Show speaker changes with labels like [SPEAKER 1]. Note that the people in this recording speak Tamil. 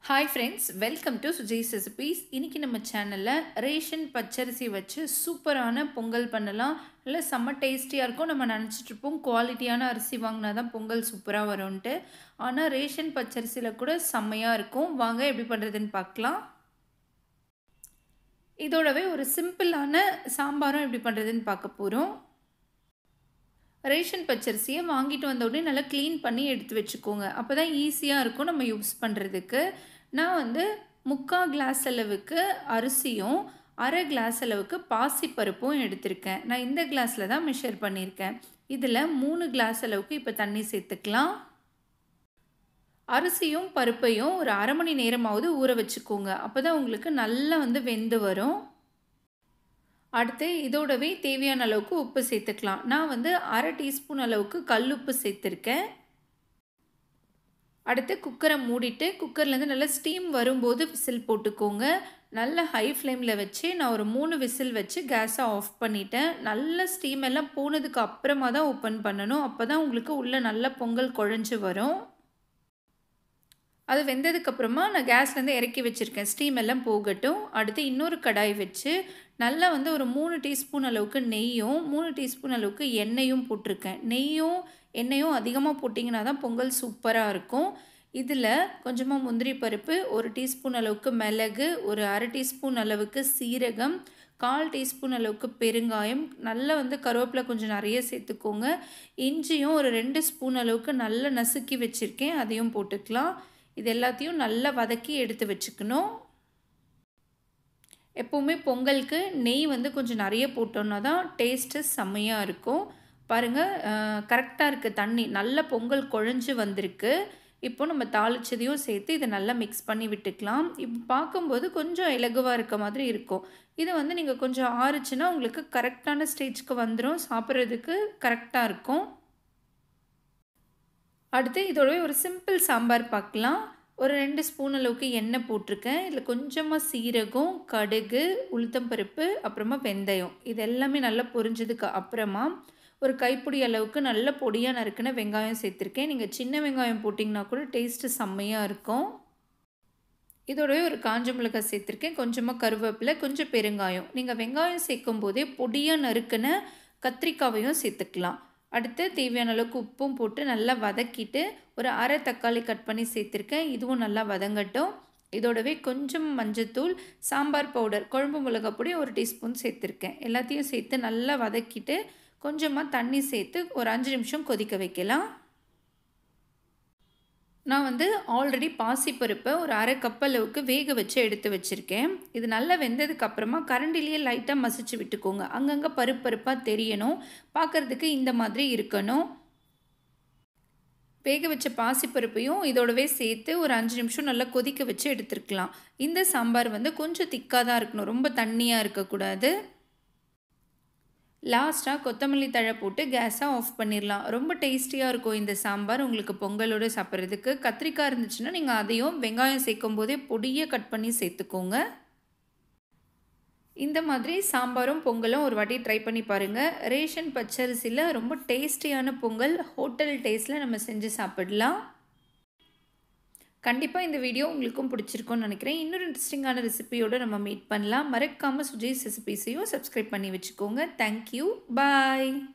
[SPEAKER 1] hi friends welcome to Sujay's recipes இன்றைக்கி நம்ம சேனலில் ரேஷன் பச்சரிசி வச்சு சூப்பரான பொங்கல் பண்ணலாம் இல்லை செம்ம டேஸ்டியாக இருக்கும் நம்ம நினச்சிட்ருப்போம் குவாலிட்டியான அரிசி வாங்கினா தான் பொங்கல் சூப்பராக வரும்ன்ட்டு ஆனால் ரேஷன் பச்சரிசியில் கூட செம்மையாக இருக்கும் வாங்க எப்படி பண்ணுறதுன்னு பார்க்கலாம் இதோடவே ஒரு சிம்பிளான சாம்பாரும் எப்படி பண்ணுறதுன்னு பார்க்க போகிறோம் ரேஷன் பச்சரிசியை வாங்கிட்டு வந்த உடனே நல்லா க்ளீன் பண்ணி எடுத்து வச்சுக்கோங்க அப்போ தான் ஈஸியாக இருக்கும் நம்ம யூஸ் பண்ணுறதுக்கு நான் வந்து முக்கால் கிளாஸ் அளவுக்கு அரிசியும் அரை கிளாஸ் அளவுக்கு பாசிப்பருப்பும் எடுத்திருக்கேன் நான் இந்த கிளாஸில் தான் மெஷர் பண்ணியிருக்கேன் இதில் மூணு கிளாஸ் அளவுக்கு இப்போ தண்ணி சேர்த்துக்கலாம் அரிசியும் பருப்பையும் ஒரு அரை மணி நேரமாவது ஊற வச்சுக்கோங்க அப்போ தான் உங்களுக்கு நல்லா வந்து வெந்து வரும் அடுத்து இதோடவே தேவையான அளவுக்கு உப்பு சேர்த்துக்கலாம் நான் வந்து அரை டீஸ்பூன் அளவுக்கு கல் உப்பு சேர்த்துருக்கேன் அடுத்து குக்கரை மூடிட்டு குக்கர்லேருந்து நல்லா ஸ்டீம் வரும்போது விசில் போட்டுக்கோங்க நல்ல ஹை ஃப்ளேமில் வச்சு நான் ஒரு மூணு விசில் வச்சு கேஸை ஆஃப் பண்ணிட்டேன் நல்ல ஸ்டீம் எல்லாம் போனதுக்கு அப்புறமா தான் ஓப்பன் பண்ணணும் அப்போ தான் உங்களுக்கு உள்ளே நல்ல பொங்கல் குழஞ்சி வரும் அது வெந்ததுக்கப்புறமா நான் கேஸ்லேருந்து இறக்கி வச்சுருக்கேன் ஸ்டீம் எல்லாம் போகட்டும் அடுத்து இன்னொரு கடாய் வச்சு நல்லா வந்து ஒரு மூணு டீஸ்பூன் அளவுக்கு நெய்யும் மூணு டீஸ்பூன் அளவுக்கு எண்ணெயும் போட்டிருக்கேன் நெய்யும் எண்ணெயும் அதிகமாக போட்டிங்கன்னா தான் பொங்கல் சூப்பராக இருக்கும் இதில் கொஞ்சமாக முந்திரி பருப்பு ஒரு டீஸ்பூன் அளவுக்கு மிளகு ஒரு அரை டீஸ்பூன் அளவுக்கு சீரகம் கால் டீஸ்பூன் அளவுக்கு பெருங்காயம் நல்லா வந்து கருவேப்பிலை கொஞ்சம் நிறைய சேர்த்துக்கோங்க இஞ்சியும் ஒரு ரெண்டு ஸ்பூன் அளவுக்கு நல்லா நசுக்கி வச்சுருக்கேன் அதையும் போட்டுக்கலாம் இது எல்லாத்தையும் நல்லா வதக்கி எடுத்து வச்சுக்கணும் எப்போவுமே பொங்கலுக்கு நெய் வந்து கொஞ்சம் நிறைய போட்டோன்னா தான் டேஸ்ட்டு செம்மையாக இருக்கும் பாருங்கள் கரெக்டாக இருக்குது தண்ணி நல்ல பொங்கல் குழஞ்சி வந்திருக்கு இப்போ நம்ம தாளிச்சதையும் சேர்த்து இதை நல்லா மிக்ஸ் பண்ணி விட்டுக்கலாம் இப்போ பார்க்கும்போது கொஞ்சம் இலகுவாக இருக்க மாதிரி இருக்கும் இது வந்து நீங்கள் கொஞ்சம் ஆறுச்சுன்னா உங்களுக்கு கரெக்டான ஸ்டேஜ்க்கு வந்துடும் சாப்பிட்றதுக்கு கரெக்டாக இருக்கும் அடுத்து இதோடய ஒரு சிம்பிள் சாம்பார் பார்க்கலாம் ஒரு ரெண்டு ஸ்பூன் அளவுக்கு எண்ணெய் போட்டிருக்கேன் இதில் கொஞ்சமாக சீரகம் கடுகு உளுத்தம்பருப்பு அப்புறமா வெந்தயம் இது எல்லாமே நல்லா பொரிஞ்சதுக்கு அப்புறமா ஒரு கைப்பிடி அளவுக்கு நல்ல பொடியாக நறுக்கின வெங்காயம் சேர்த்துருக்கேன் நீங்கள் சின்ன வெங்காயம் போட்டிங்கன்னா கூட டேஸ்ட்டு செம்மையாக இருக்கும் இதோடய ஒரு காஞ்ச மிளகாய் சேர்த்துருக்கேன் கொஞ்சமாக கருவேப்பிலை கொஞ்சம் பெருங்காயம் நீங்கள் வெங்காயம் சேர்க்கும் போதே பொடியாக நறுக்கின கத்திரிக்காவையும் சேர்த்துக்கலாம் அடுத்து தேவையான அளவுக்கு உப்பும் போட்டு நல்லா வதக்கிட்டு ஒரு அரை தக்காளி கட் பண்ணி சேர்த்துருக்கேன் இதுவும் நல்லா வதங்கட்டும் இதோடவே கொஞ்சம் மஞ்சத்தூள் சாம்பார் பவுடர் குழம்பு மிளகாய் பொடி ஒரு டீஸ்பூன் சேர்த்துருக்கேன் எல்லாத்தையும் சேர்த்து நல்லா வதக்கிட்டு கொஞ்சமாக தண்ணி சேர்த்து ஒரு அஞ்சு நிமிஷம் கொதிக்க வைக்கலாம் நான் வந்து ஆல்ரெடி பாசிப்பருப்பை ஒரு அரை கப் அளவுக்கு வேக வச்சு எடுத்து வச்சுருக்கேன் இது நல்லா வெந்ததுக்கு அப்புறமா கரண்டிலேயே லைட்டாக மசிச்சு விட்டுக்கோங்க அங்கங்கே பருப்பு பருப்பாக தெரியணும் பார்க்குறதுக்கு இந்த மாதிரி இருக்கணும் வேக வச்ச பாசிப்பருப்பையும் இதோடவே சேர்த்து ஒரு அஞ்சு நிமிஷம் நல்லா கொதிக்க வச்சு எடுத்துருக்கலாம் இந்த சாம்பார் வந்து கொஞ்சம் திக்காக தான் இருக்கணும் ரொம்ப தண்ணியாக இருக்கக்கூடாது லாஸ்ட்டாக கொத்தமல்லி தழை போட்டு கேஸை ஆஃப் பண்ணிடலாம் ரொம்ப டேஸ்டியாக இருக்கும் இந்த சாம்பார் உங்களுக்கு பொங்கலோடு சாப்பிட்றதுக்கு கத்திரிக்காய் இருந்துச்சுன்னா நீங்கள் அதையும் வெங்காயம் சேர்க்கும் போதே பொடியை கட் பண்ணி சேர்த்துக்கோங்க இந்த மாதிரி சாம்பாரும் பொங்கலும் ஒரு வாட்டி ட்ரை பண்ணி பாருங்கள் ரேஷன் பச்சரிசியில் ரொம்ப டேஸ்டியான பொங்கல் ஹோட்டல் டேஸ்ட்டில் நம்ம செஞ்சு சாப்பிடலாம் கண்டிப்பாக இந்த வீடியோ உங்களுக்கும் பிடிச்சிருக்கும்னு நினைக்கிறேன் இன்னொரு இன்ட்ரெஸ்டிங்கான ரெசிபியோடு நம்ம மீட் பண்ணலாம் மறக்காமல் சுஜீஸ் ரெசிபிஸையும் சப்ஸ்கிரைப் பண்ணி வச்சுக்கோங்க தேங்க்யூ பாய்